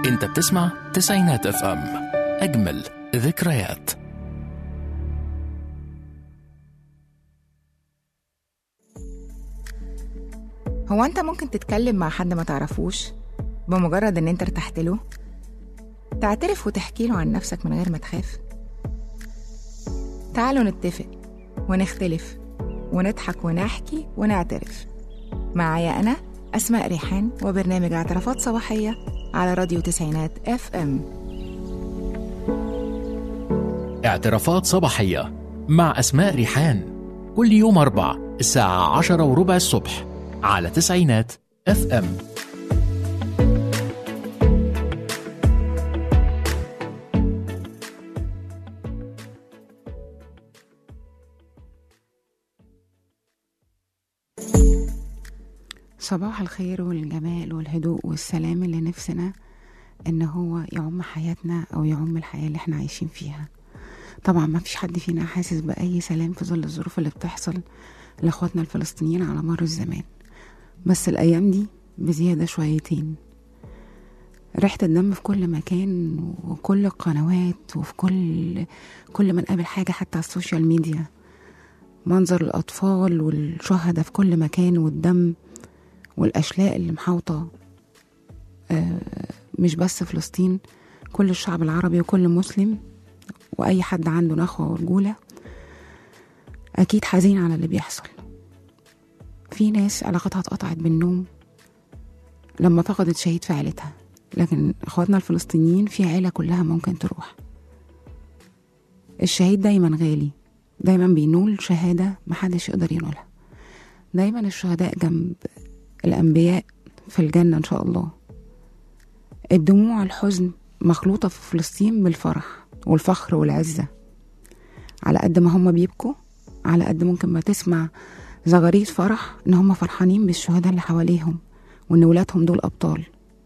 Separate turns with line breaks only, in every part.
انت بتسمع تسعينات اف ام اجمل ذكريات
هو انت ممكن تتكلم مع حد ما تعرفوش بمجرد ان انت ارتحت له تعترف وتحكي له عن نفسك من غير ما تخاف تعالوا نتفق ونختلف ونضحك ونحكي ونعترف معايا انا اسماء ريحان وبرنامج اعترافات صباحيه على راديو تسعينات اف ام
اعترافات صباحية مع أسماء ريحان كل يوم أربع الساعة عشرة وربع الصبح على تسعينات اف ام
صباح الخير والجمال والهدوء والسلام اللي نفسنا ان هو يعم حياتنا او يعم الحياة اللي احنا عايشين فيها طبعا ما فيش حد فينا حاسس بأي سلام في ظل الظروف اللي بتحصل لأخواتنا الفلسطينيين على مر الزمان بس الأيام دي بزيادة شويتين ريحة الدم في كل مكان وكل القنوات وفي كل كل ما نقابل حاجة حتى على السوشيال ميديا منظر الأطفال والشهداء في كل مكان والدم والأشلاء اللي محاوطة آه، مش بس فلسطين كل الشعب العربي وكل مسلم وأي حد عنده نخوة ورجولة أكيد حزين على اللي بيحصل في ناس علاقتها اتقطعت بالنوم لما فقدت شهيد في عيلتها لكن اخواتنا الفلسطينيين في عيلة كلها ممكن تروح الشهيد دايما غالي دايما بينول شهادة محدش يقدر ينولها دايما الشهداء جنب الأنبياء في الجنة إن شاء الله الدموع الحزن مخلوطة في فلسطين بالفرح والفخر والعزة على قد ما هم بيبكوا على قد ممكن ما تسمع زغاريد فرح إن هم فرحانين بالشهداء اللي حواليهم وإن ولادهم دول أبطال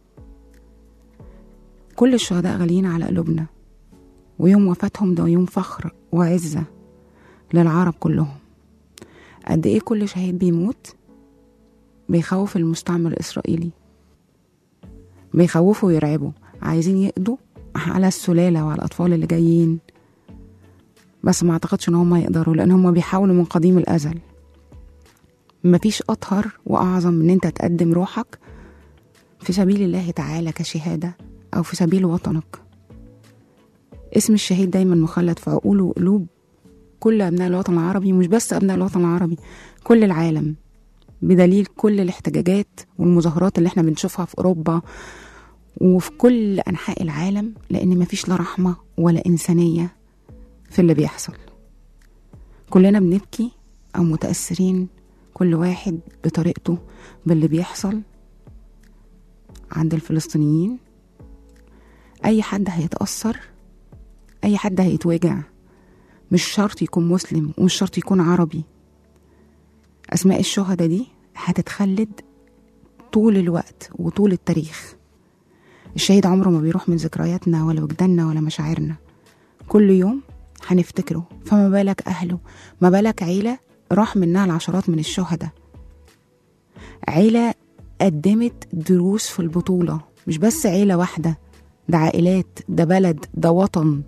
كل الشهداء غاليين على قلوبنا ويوم وفاتهم ده يوم فخر وعزة للعرب كلهم قد إيه كل شهيد بيموت بيخوف المستعمر الإسرائيلي بيخوفوا ويرعبوا عايزين يقضوا على السلالة وعلى الأطفال اللي جايين بس ما أعتقدش إن هم يقدروا لأن هم بيحاولوا من قديم الأزل مفيش أطهر وأعظم من إن أنت تقدم روحك في سبيل الله تعالى كشهادة أو في سبيل وطنك اسم الشهيد دايما مخلد في عقول وقلوب كل أبناء الوطن العربي مش بس أبناء الوطن العربي كل العالم بدليل كل الاحتجاجات والمظاهرات اللي احنا بنشوفها في أوروبا وفي كل أنحاء العالم لأن مفيش لا رحمة ولا إنسانية في اللي بيحصل كلنا بنبكي أو متأثرين كل واحد بطريقته باللي بيحصل عند الفلسطينيين أي حد هيتأثر أي حد هيتوجع مش شرط يكون مسلم ومش شرط يكون عربي أسماء الشهداء دي هتتخلد طول الوقت وطول التاريخ الشهيد عمره ما بيروح من ذكرياتنا ولا وجداننا ولا مشاعرنا كل يوم هنفتكره فما بالك أهله ما بالك عيلة راح منها العشرات من الشهداء عيلة قدمت دروس في البطولة مش بس عيلة واحدة ده عائلات ده بلد ده وطن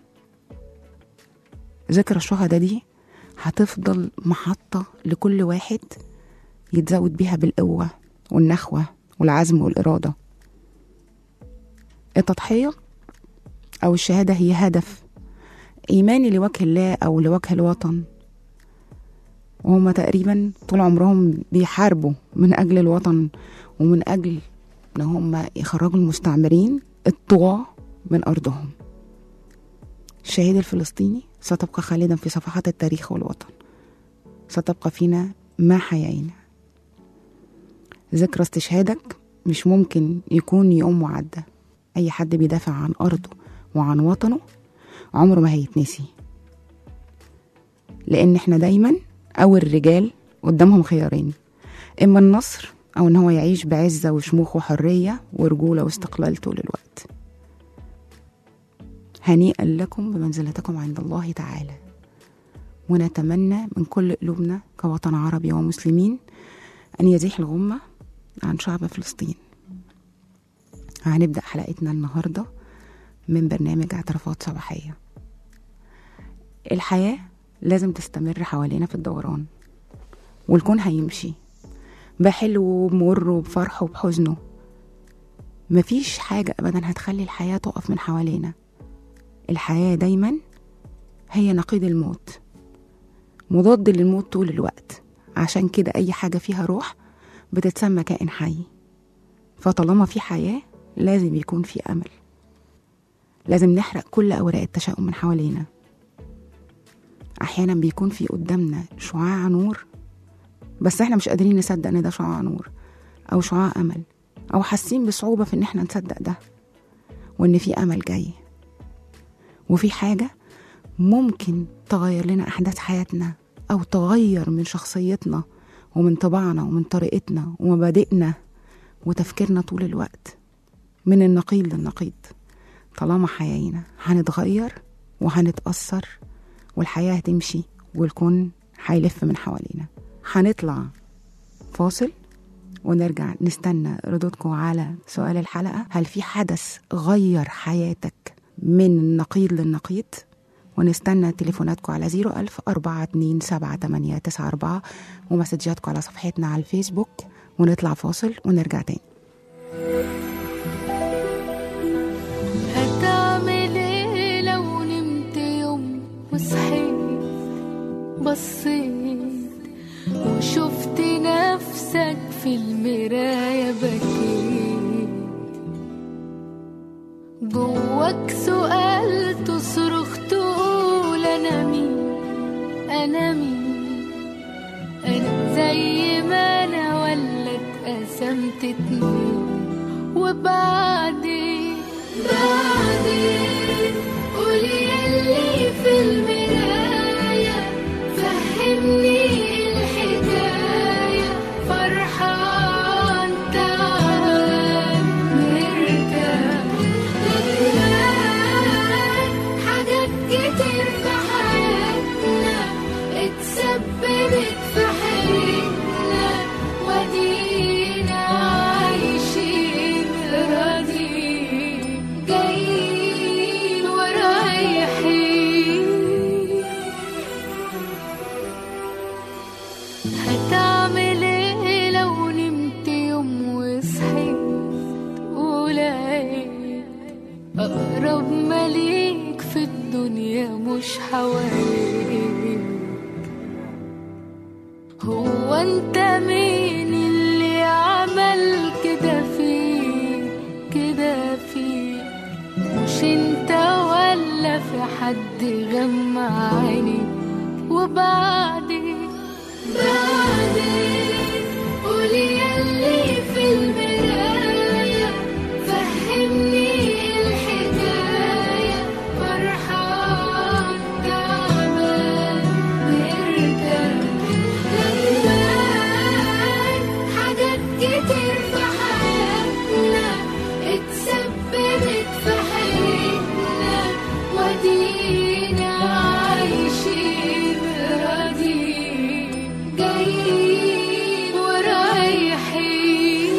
ذكرى الشهداء دي هتفضل محطة لكل واحد يتزود بيها بالقوة والنخوة والعزم والإرادة التضحية أو الشهادة هي هدف إيماني لوجه الله أو لوجه الوطن وهم تقريبا طول عمرهم بيحاربوا من أجل الوطن ومن أجل إن هم يخرجوا المستعمرين الطغاة من أرضهم الشهيد الفلسطيني ستبقى خالدا في صفحات التاريخ والوطن ستبقى فينا ما حيينا ذكرى استشهادك مش ممكن يكون يوم وعدى أي حد بيدافع عن أرضه وعن وطنه عمره ما هيتنسي لأن احنا دايما أو الرجال قدامهم خيارين إما النصر أو إن هو يعيش بعزة وشموخ وحرية ورجولة واستقلال طول الوقت هنيئا لكم بمنزلتكم عند الله تعالى ونتمنى من كل قلوبنا كوطن عربي ومسلمين أن يزيح الغمة عن شعب فلسطين هنبدأ حلقتنا النهاردة من برنامج اعترافات صباحية الحياة لازم تستمر حوالينا في الدوران والكون هيمشي بحلو وبمر وبفرحه وبحزنه مفيش حاجة أبدا هتخلي الحياة تقف من حوالينا الحياة دايما هي نقيض الموت مضاد للموت طول الوقت عشان كده أي حاجة فيها روح بتتسمى كائن حي فطالما في حياة لازم يكون في أمل لازم نحرق كل أوراق التشاؤم من حوالينا أحيانا بيكون في قدامنا شعاع نور بس احنا مش قادرين نصدق ان ده شعاع نور أو شعاع أمل أو حاسين بصعوبة في ان احنا نصدق ده وان في أمل جاي وفي حاجة ممكن تغير لنا أحداث حياتنا أو تغير من شخصيتنا ومن طباعنا ومن طريقتنا ومبادئنا وتفكيرنا طول الوقت من النقيض للنقيض طالما حياينا هنتغير وهنتأثر والحياة هتمشي والكون هيلف من حوالينا هنطلع فاصل ونرجع نستنى ردودكم على سؤال الحلقة هل في حدث غير حياتك من النقيض للنقيض ونستنى تليفوناتكم على 01000 427 ومسجاتكم على صفحتنا على الفيسبوك ونطلع فاصل ونرجع تاني
هتعمل ايه لو نمت يوم وصحيت بصيت وشفت نفسك في المراية بكيت جواك سؤال تصرخ تقول أنا مين أنا مين أنا زي ما أنا ولا اتقسمت اتنين وبعدين بعدين قولي يلي في المراية فهمني الحكاية فرحان تعال نرجع نتلاقي حاجات كتير في حياتنا اتسببت في حياتنا ودينا عايشين راضيين جايين ورايحين هتعمل ايه لو نمت يوم وصحيت ولقيت أقرب مليك في الدنيا مش حواليك هو انت مين اللي عمل كده فيك كده فيك مش انت ولا في حد غمى عينيك وبعدين بعدين قولي يلي في المراية فهمني الحكاية فرحان تعبان نرجع نلاقي حاجات كتير في حياتنا اتسببت في حياتنا ودينا عايشين راضيين جايين ورايحين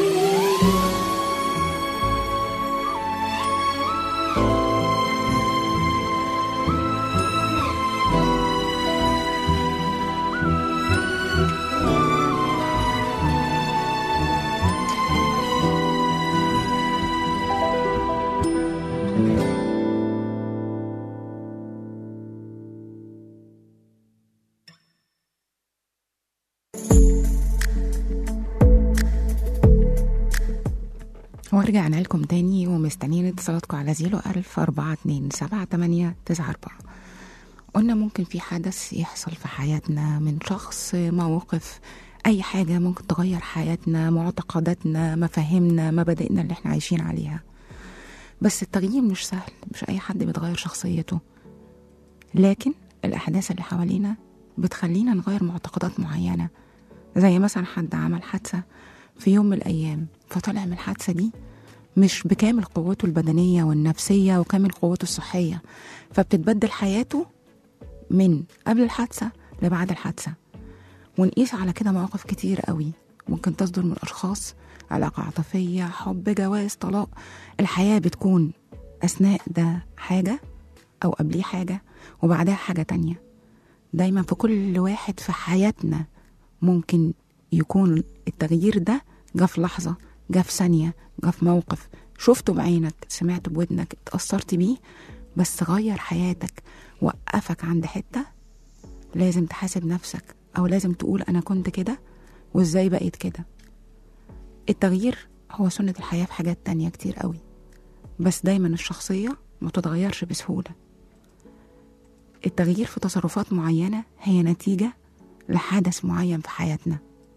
ورجعنا لكم تاني ومستنيين اتصالاتكم على زيرو ألف أربعة اتنين سبعة تمانية تسعة أربعة قلنا ممكن في حدث يحصل في حياتنا من شخص موقف أي حاجة ممكن تغير حياتنا معتقداتنا مفاهيمنا مبادئنا اللي احنا عايشين عليها بس التغيير مش سهل مش أي حد بيتغير شخصيته لكن الأحداث اللي حوالينا بتخلينا نغير معتقدات معينة زي مثلا حد عمل حادثة في يوم من الأيام فطلع من الحادثة دي مش بكامل قوته البدنية والنفسية وكامل قوته الصحية فبتتبدل حياته من قبل الحادثة لبعد الحادثة ونقيس على كده مواقف كتير قوي ممكن تصدر من أشخاص علاقة عاطفية حب جواز طلاق الحياة بتكون أثناء ده حاجة أو قبليه حاجة وبعدها حاجة تانية دايما في كل واحد في حياتنا ممكن يكون التغيير ده جه في لحظة جه في ثانية جه في موقف شفته بعينك سمعته بودنك اتأثرت بيه بس غير حياتك وقفك عند حتة لازم تحاسب نفسك أو لازم تقول أنا كنت كده وإزاي بقيت كده التغيير هو سنة الحياة في حاجات تانية كتير قوي بس دايما الشخصية ما تتغيرش بسهولة التغيير في تصرفات معينة هي نتيجة لحدث معين في حياتنا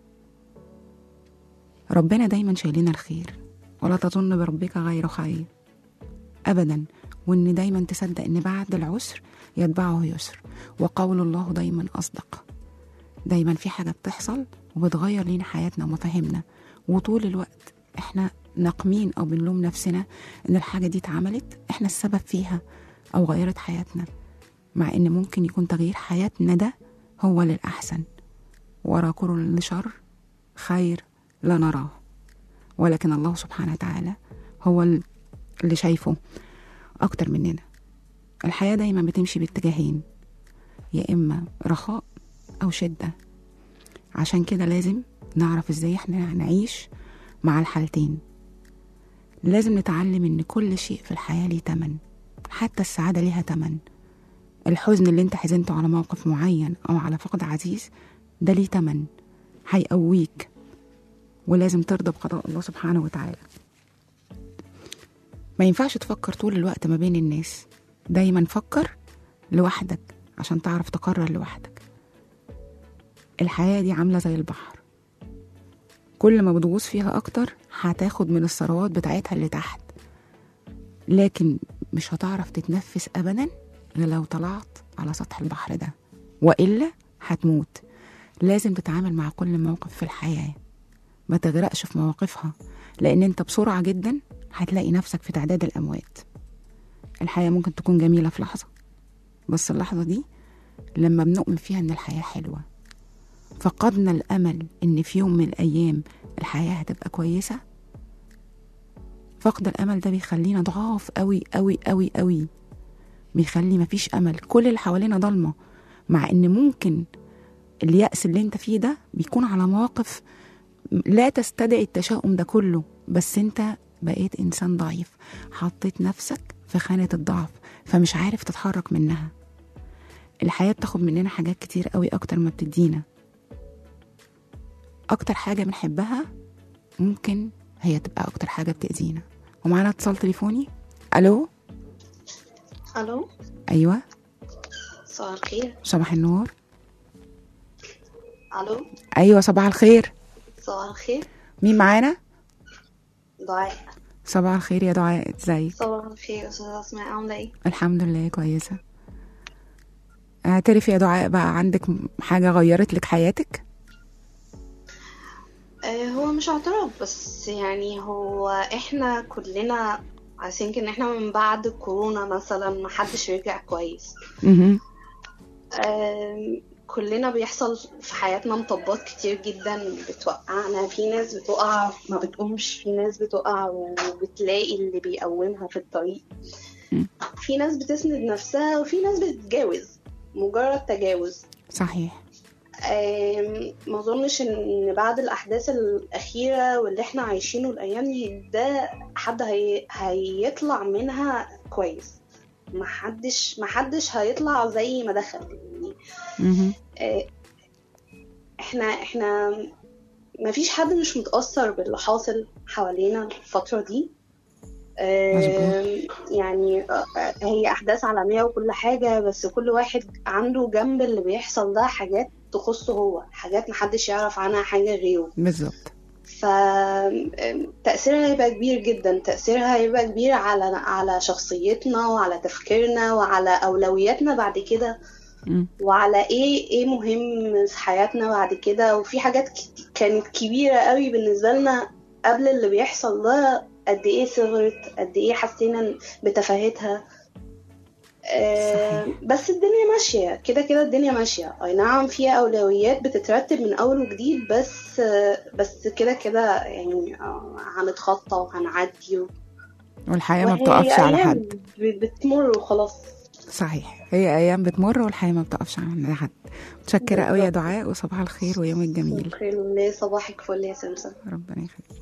ربنا دايما شايلنا الخير ولا تظن بربك غير خير أبدا وإن دايما تصدق إن بعد العسر يتبعه يسر وقول الله دايما أصدق دايما في حاجة بتحصل وبتغير لينا حياتنا ومفاهيمنا وطول الوقت احنا ناقمين او بنلوم نفسنا ان الحاجة دي اتعملت احنا السبب فيها او غيرت حياتنا مع ان ممكن يكون تغيير حياتنا ده هو للأحسن ورا كل شر خير لا نراه ولكن الله سبحانه وتعالى هو اللي شايفه أكتر مننا الحياة دايما بتمشي باتجاهين يا إما رخاء أو شدة عشان كده لازم نعرف ازاي احنا هنعيش مع الحالتين لازم نتعلم ان كل شيء في الحياة ليه تمن حتى السعادة ليها تمن الحزن اللي انت حزنته على موقف معين او على فقد عزيز ده ليه تمن هيقويك ولازم ترضى بقضاء الله سبحانه وتعالى ما ينفعش تفكر طول الوقت ما بين الناس دايما فكر لوحدك عشان تعرف تقرر لوحدك الحياة دي عاملة زي البحر كل ما بتغوص فيها أكتر هتاخد من الثروات بتاعتها اللي تحت لكن مش هتعرف تتنفس أبدا غير لو طلعت على سطح البحر ده وإلا هتموت لازم تتعامل مع كل موقف في الحياة ما تغرقش في مواقفها لأن أنت بسرعة جدا هتلاقي نفسك في تعداد الأموات الحياة ممكن تكون جميلة في لحظة بس اللحظة دي لما بنؤمن فيها إن الحياة حلوة فقدنا الأمل إن في يوم من الأيام الحياة هتبقى كويسة فقد الأمل ده بيخلينا ضعاف قوي قوي قوي قوي بيخلي مفيش أمل كل اللي حوالينا ضلمة مع إن ممكن اليأس اللي انت فيه ده بيكون على مواقف لا تستدعي التشاؤم ده كله بس انت بقيت إنسان ضعيف حطيت نفسك في خانة الضعف فمش عارف تتحرك منها الحياة بتاخد مننا حاجات كتير قوي أكتر ما بتدينا أكتر حاجة بنحبها ممكن هي تبقى أكتر حاجة بتأذينا ومعانا اتصال تليفوني ألو
الو
أيوة
صباح الخير
صباح النور
الو
أيوة صباح الخير
صباح الخير
مين معانا
دعاء
صباح الخير يا دعاء ازيك
صباح الخير استاذة اسماء عاملة ايه
الحمد لله كويسة اعترفي يا دعاء بقى عندك حاجة غيرت لك حياتك
آه هو مش اعتراف بس يعني هو احنا كلنا عشان ان احنا من بعد كورونا مثلا محدش رجع كويس
مهم.
آم، كلنا بيحصل في حياتنا مطبات كتير جدا بتوقعنا في ناس بتقع ما بتقومش في ناس بتقع وبتلاقي اللي بيقومها في الطريق
مم.
في ناس بتسند نفسها وفي ناس بتتجاوز مجرد تجاوز
صحيح
آم، ما اظنش ان بعد الاحداث الاخيره واللي احنا عايشينه الايام دي ده حد هي... هيطلع منها كويس محدش محدش هيطلع زي ما دخل يعني
مهم.
آه، احنا احنا مفيش حد مش متأثر باللي حاصل حوالينا الفترة دي آم، يعني آه، آه، هي أحداث عالمية وكل حاجة بس كل واحد عنده جنب اللي بيحصل ده حاجات تخصه هو حاجات محدش يعرف عنها حاجة غيره
بالظبط
فتأثيرها هيبقى كبير جدا تأثيرها هيبقى كبير على على شخصيتنا وعلى تفكيرنا وعلى أولوياتنا بعد كده
مم.
وعلى ايه ايه مهم في حياتنا بعد كده وفي حاجات ك- كانت كبيرة قوي بالنسبة لنا قبل اللي بيحصل ده قد ايه صغرت قد ايه حسينا بتفاهتها آه، بس الدنيا ماشية كده كده الدنيا ماشية أي نعم فيها أولويات بتترتب من أول وجديد بس آه، بس كده كده يعني آه، هنتخطى وهنعدي و-
والحياة ما
وهي
بتقفش على
أيام
حد
ب- بتمر وخلاص
صحيح هي أيام بتمر والحياة ما بتقفش على حد متشكرة قوي يا دعاء وصباح الخير ويومك جميل
خير الله صباحك فل يا سمسم
ربنا يخليك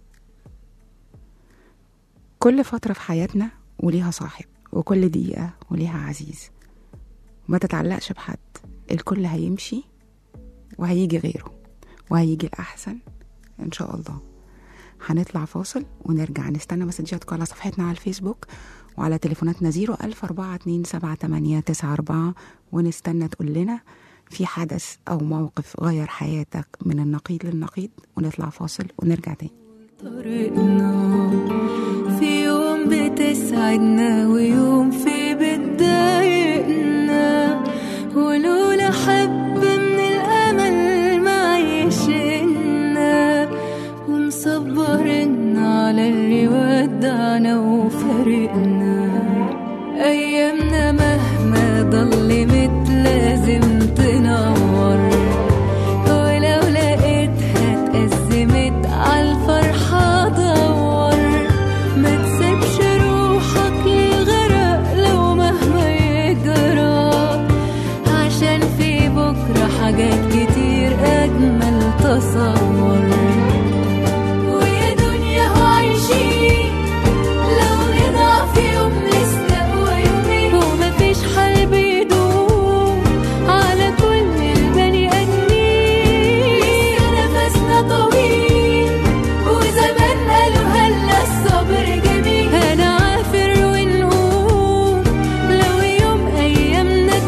كل فترة في حياتنا وليها صاحب وكل دقيقة وليها عزيز ما تتعلقش بحد الكل هيمشي وهيجي غيره وهيجي الأحسن إن شاء الله هنطلع فاصل ونرجع نستنى مسجاتكم على صفحتنا على الفيسبوك وعلى تليفوناتنا زيرو ألف أربعة اتنين سبعة تمانية تسعة أربعة ونستنى تقول لنا في حدث أو موقف غير حياتك من النقيض للنقيض ونطلع فاصل ونرجع تاني
طريقنا في يوم بتسعدنا ويوم في بتضايقنا ولولا حب من الأمل ما عيشنا ومصبرنا على اللي ودعنا وفارقنا أيامنا مهما ضلمت لازم تنور ولو لقيتها اتأزمت عالفرحة دور ما تسيبش روحك للغرق لو مهما يجرى عشان في بكرة حاجات كتير أجمل تصور ويا دنيا هو عايشين لو نضع في يوم نستقوى يومين ومفيش حل بيدوم على كل البني آدمين لسه نفسنا طويل وزمان قالوا هلا الصبر جميل هنعافر ونقوم لو يوم أيامنا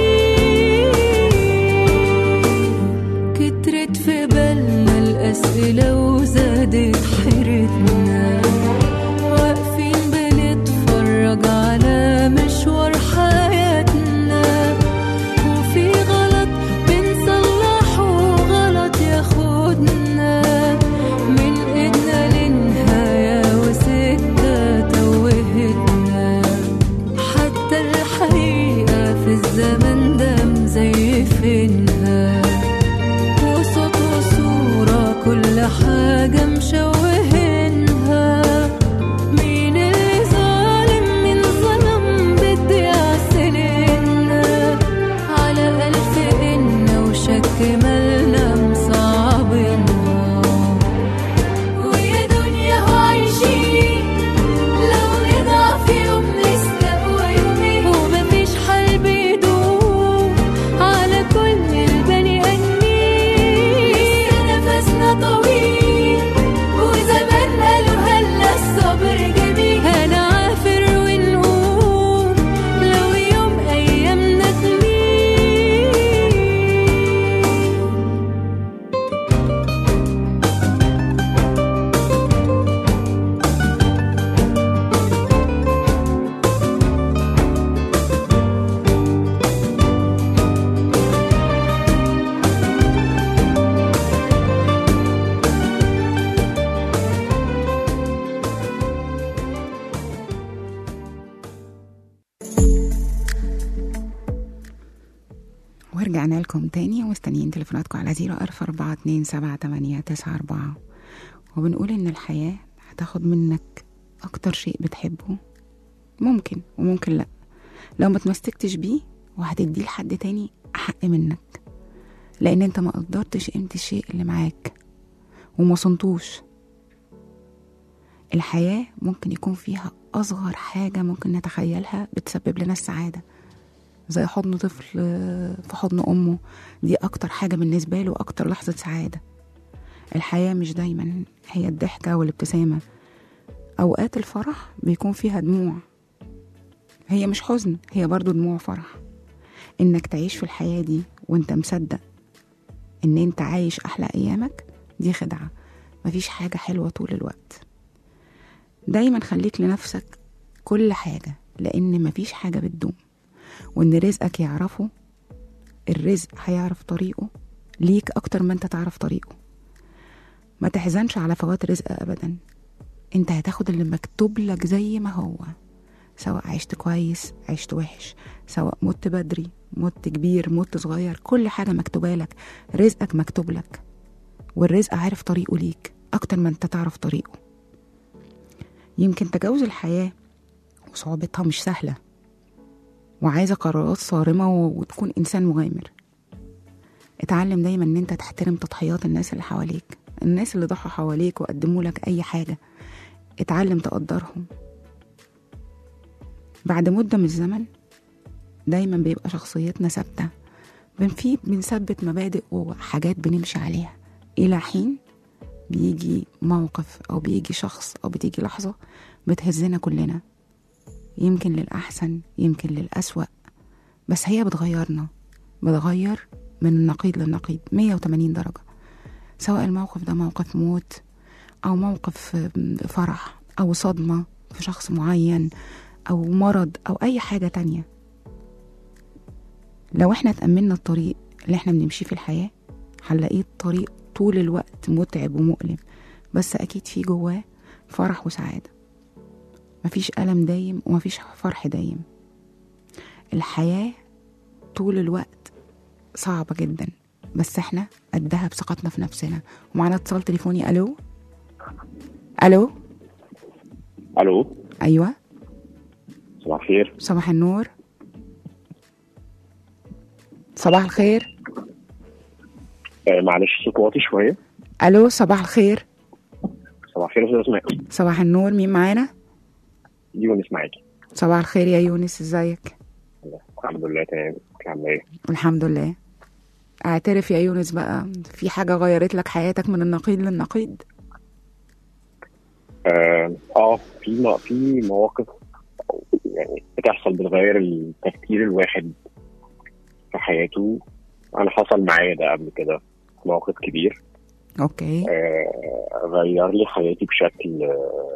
تميل كترت في بالنا الأسئلة وزادت حيرتنا واقفين بنتفرج على مشوار حياتنا وفي غلط بنصلحه غلط ياخدنا من ايدنا للنهاية وسكة توهتنا حتى الحقيقة في الزمن ده مزيفينها وصوت وصورة كل حاجة مشوهينها مين اللي ظالم مين ظلم بتضيع سنيننا على ألف إن وشك مالنا مصعبينها ويا دنيا هو عايشين لو نضع في يوم نستقوى يومين ومفيش حل بيدوم على كل البني آدمين لسه نفسنا طويل وزمان قالوا هلا الصبر جميل هنعافر ونقوم لو يوم أيامنا تميل
ورجعنا لكم تاني ومستنيين تليفوناتكم على زيرو ألف أربعة اتنين سبعة تمانية تسعة أربعة وبنقول إن الحياة هتاخد منك أكتر شيء بتحبه ممكن وممكن لأ لو ما تمسكتش بيه وهتديه لحد تاني أحق منك لأن أنت ما قدرتش قيمة الشيء اللي معاك وما صنتوش الحياة ممكن يكون فيها أصغر حاجة ممكن نتخيلها بتسبب لنا السعادة زي حضن طفل في حضن أمه دي أكتر حاجة بالنسبة له أكتر لحظة سعادة الحياة مش دايما هي الضحكة والابتسامة أوقات الفرح بيكون فيها دموع هي مش حزن هي برضو دموع فرح إنك تعيش في الحياة دي وإنت مصدق إن إنت عايش أحلى أيامك دي خدعة مفيش حاجة حلوة طول الوقت دايما خليك لنفسك كل حاجة لأن مفيش حاجة بتدوم وإن رزقك يعرفه الرزق هيعرف طريقه ليك أكتر ما أنت تعرف طريقه ما تحزنش على فوات رزق أبدا أنت هتاخد اللي مكتوب لك زي ما هو سواء عشت كويس عشت وحش سواء مت بدري مت كبير مت صغير كل حاجة مكتوبة لك رزقك مكتوب لك والرزق عارف طريقه ليك أكتر ما أنت تعرف طريقه يمكن تجاوز الحياة وصعوبتها مش سهلة وعايزة قرارات صارمة و- وتكون إنسان مغامر اتعلم دايما ان انت تحترم تضحيات الناس اللي حواليك الناس اللي ضحوا حواليك وقدموا لك اي حاجة اتعلم تقدرهم بعد مدة من الزمن دايما بيبقى شخصيتنا ثابتة بن في بنثبت مبادئ وحاجات بنمشي عليها إلى حين بيجي موقف أو بيجي شخص أو بتيجي لحظة بتهزنا كلنا يمكن للأحسن يمكن للأسوأ بس هي بتغيرنا بتغير من النقيض للنقيض 180 درجة سواء الموقف ده موقف موت أو موقف فرح أو صدمة في شخص معين أو مرض أو أي حاجة تانية لو احنا تأملنا الطريق اللي احنا بنمشيه في الحياة هنلاقيه الطريق طول الوقت متعب ومؤلم بس أكيد في جواه فرح وسعادة مفيش ألم دايم ومفيش فرح دايم الحياة طول الوقت صعبة جدا بس احنا قدها بثقتنا في نفسنا ومعانا اتصال تليفوني الو الو
الو
ايوه
صباح الخير
صباح النور صباح الخير
آه معلش صوت واطي شويه
الو صباح الخير
صباح الخير يا استاذ اسماء
صباح النور مين معانا
يونس معاكي
صباح الخير يا يونس ازيك
الحمد لله تمام انت عامله ايه
الحمد لله اعترف يا يونس بقى في حاجة غيرت لك حياتك من النقيض للنقيض
اه آه، في م- في مواقف يعني بتحصل بتغير التفكير الواحد في حياته انا حصل معايا ده قبل كده موقف كبير
اوكي
آه غير لي حياتي بشكل آه،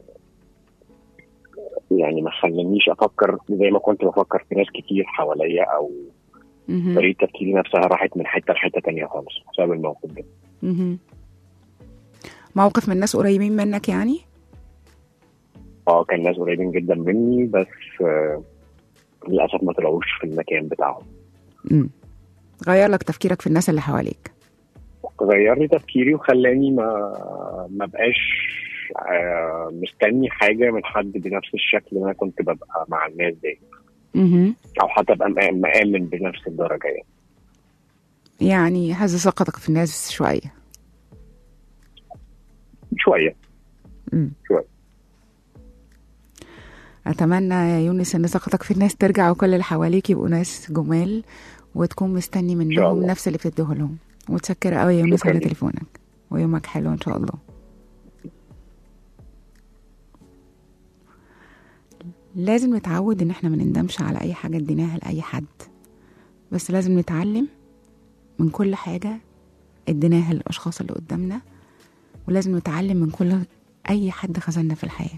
يعني ما خلانيش افكر زي ما كنت بفكر في ناس كتير حواليا او
مهم.
طريقه تفكيري نفسها راحت من حته لحته تانية خالص بسبب الموقف ده
مهم. موقف من ناس قريبين منك يعني
اه كان ناس قريبين جدا مني بس آه للاسف ما طلعوش في المكان بتاعهم
مم. غير لك تفكيرك في الناس اللي حواليك
غير لي تفكيري وخلاني ما ما بقاش آه مستني حاجه من حد بنفس الشكل اللي انا كنت ببقى مع الناس دي
مهم.
او حتى ابقى مآ- مآمن بنفس الدرجه يعني
يعني هز ثقتك في الناس شوية
شويه
مم.
شوية.
أتمنى يا يونس إن ثقتك في الناس ترجع وكل اللي حواليك يبقوا ناس جمال وتكون مستني
شاء
منهم
الله.
نفس اللي بتديه لهم متشكرة قوي يا يونس
شكراً
على
ليك.
تليفونك ويومك حلو إن شاء الله لازم نتعود إن احنا ما نندمش على أي حاجة اديناها لأي حد بس لازم نتعلم من كل حاجة اديناها للأشخاص اللي قدامنا ولازم نتعلم من كل أي حد خذلنا في الحياة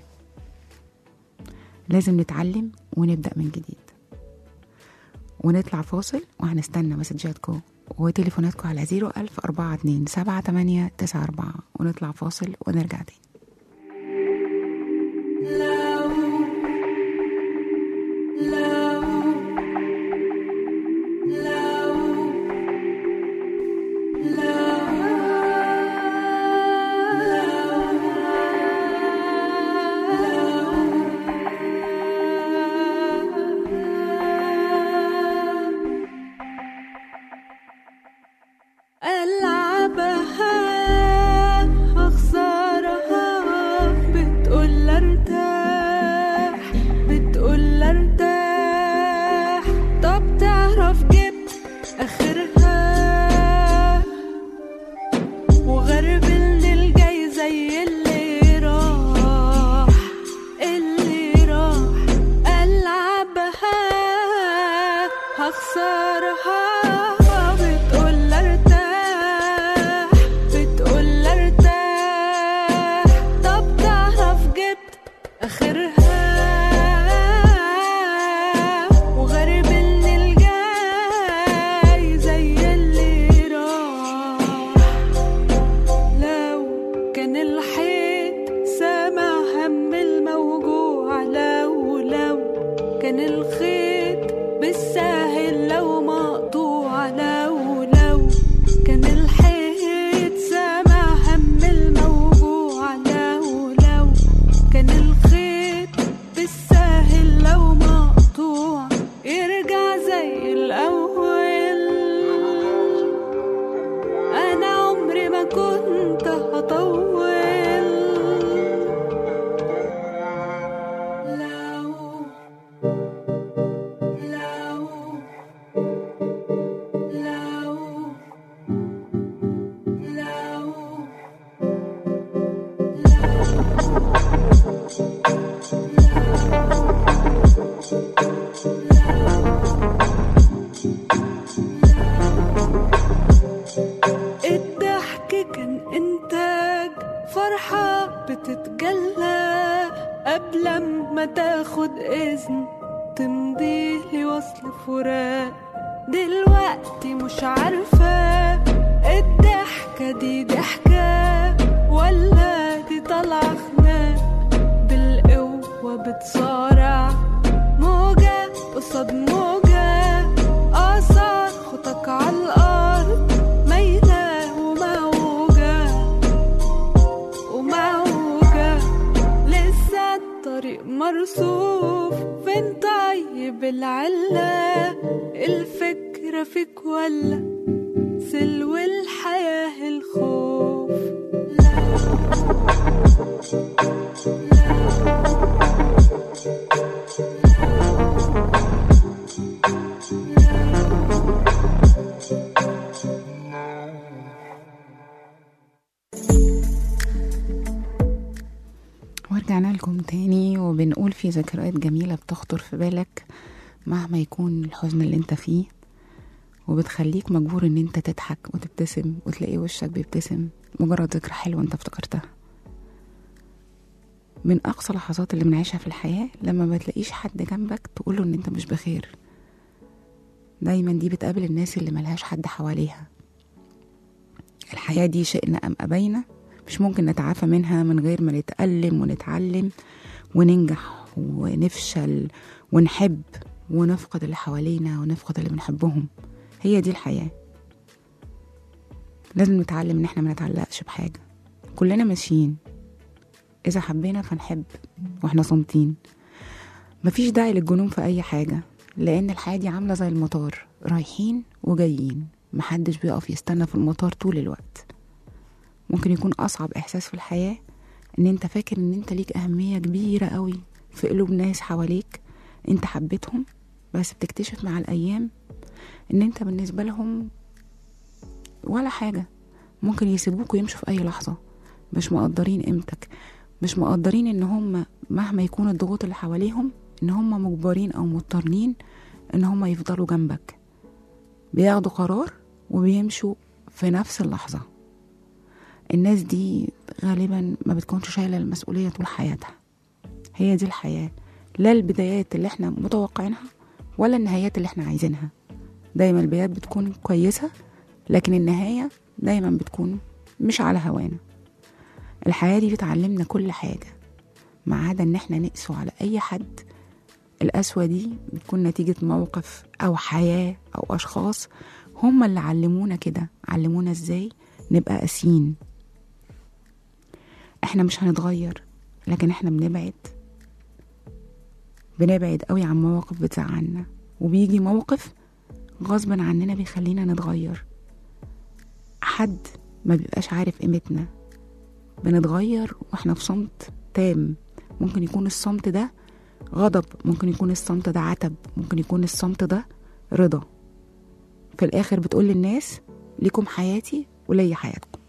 لازم نتعلم ونبدأ من جديد ونطلع فاصل وهنستنى مسجاتكم وتليفوناتكم على 01000 42 78 94 ونطلع فاصل ونرجع تاني
ألعبها أخسرها بتقول ارتاح
تتجلى قبل ما تاخد إذن تمضي لي وصل فراق دلوقتي مش عارفة الضحكة دي ضحكة ولا دي طالعة خناق بالقوة بتصارع موجة قصاد موجة آثار خطك عالأرض مايلة وموجة وموجة لسه الطريق مرصوف فين طيب العلة الفكرة فيك ولا سلو الحياة الخوف
ورجعنا لكم تاني وبنقول في ذكريات جميلة بتخطر في بالك مهما يكون الحزن اللي انت فيه وبتخليك مجبور ان انت تضحك وتبتسم وتلاقي وشك بيبتسم مجرد ذكرى حلوة انت افتكرتها من اقصى لحظات اللي بنعيشها في الحياة لما ما تلاقيش حد جنبك تقوله ان انت مش بخير دايما دي بتقابل الناس اللي ملهاش حد حواليها الحياة دي شئنا أم أبينا مش ممكن نتعافى منها من غير ما نتألم ونتعلم وننجح ونفشل ونحب ونفقد اللي حوالينا ونفقد اللي بنحبهم هي دي الحياة لازم نتعلم ان احنا ما نتعلقش بحاجة كلنا ماشيين اذا حبينا فنحب واحنا صامتين مفيش داعي للجنون في اي حاجة لان الحياة دي عاملة زي المطار رايحين وجايين محدش بيقف يستنى في المطار طول الوقت ممكن يكون أصعب إحساس في الحياة إن أنت فاكر إن أنت ليك أهمية كبيرة قوي في قلوب ناس حواليك أنت حبيتهم بس بتكتشف مع الأيام إن أنت بالنسبة لهم ولا حاجة ممكن يسيبوك ويمشوا في أي لحظة مش مقدرين قيمتك مش مقدرين إن هم مهما يكون الضغوط اللي حواليهم إن هم مجبرين أو مضطرين إن هم يفضلوا جنبك بياخدوا قرار وبيمشوا في نفس اللحظة الناس دي غالبا ما بتكونش شايلة المسؤولية طول حياتها هي دي الحياة لا البدايات اللي احنا متوقعينها ولا النهايات اللي احنا عايزينها دايما البدايات بتكون كويسة لكن النهاية دايما بتكون مش على هوانا الحياة دي بتعلمنا كل حاجة ما عدا ان احنا نقسو على اي حد القسوة دي بتكون نتيجة موقف او حياة او اشخاص هم اللي علمونا كده علمونا ازاي نبقى قاسيين احنا مش هنتغير لكن احنا بنبعد بنبعد قوي عن مواقف بتزعلنا وبيجي موقف غصب عننا بيخلينا نتغير حد ما بيبقاش عارف قيمتنا بنتغير واحنا في صمت تام ممكن يكون الصمت ده غضب ممكن يكون الصمت ده عتب ممكن يكون الصمت ده رضا في الاخر بتقول للناس ليكم حياتي ولي حياتكم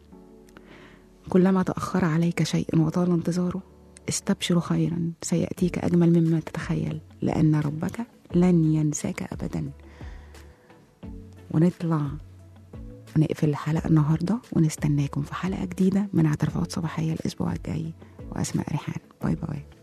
كلما تأخر عليك شيء وطال انتظاره استبشر خيرا سيأتيك أجمل مما تتخيل لأن ربك لن ينساك أبدا ونطلع نقفل الحلقة النهاردة ونستناكم في حلقة جديدة من اعترافات صباحية الأسبوع الجاي وأسماء ريحان باي باي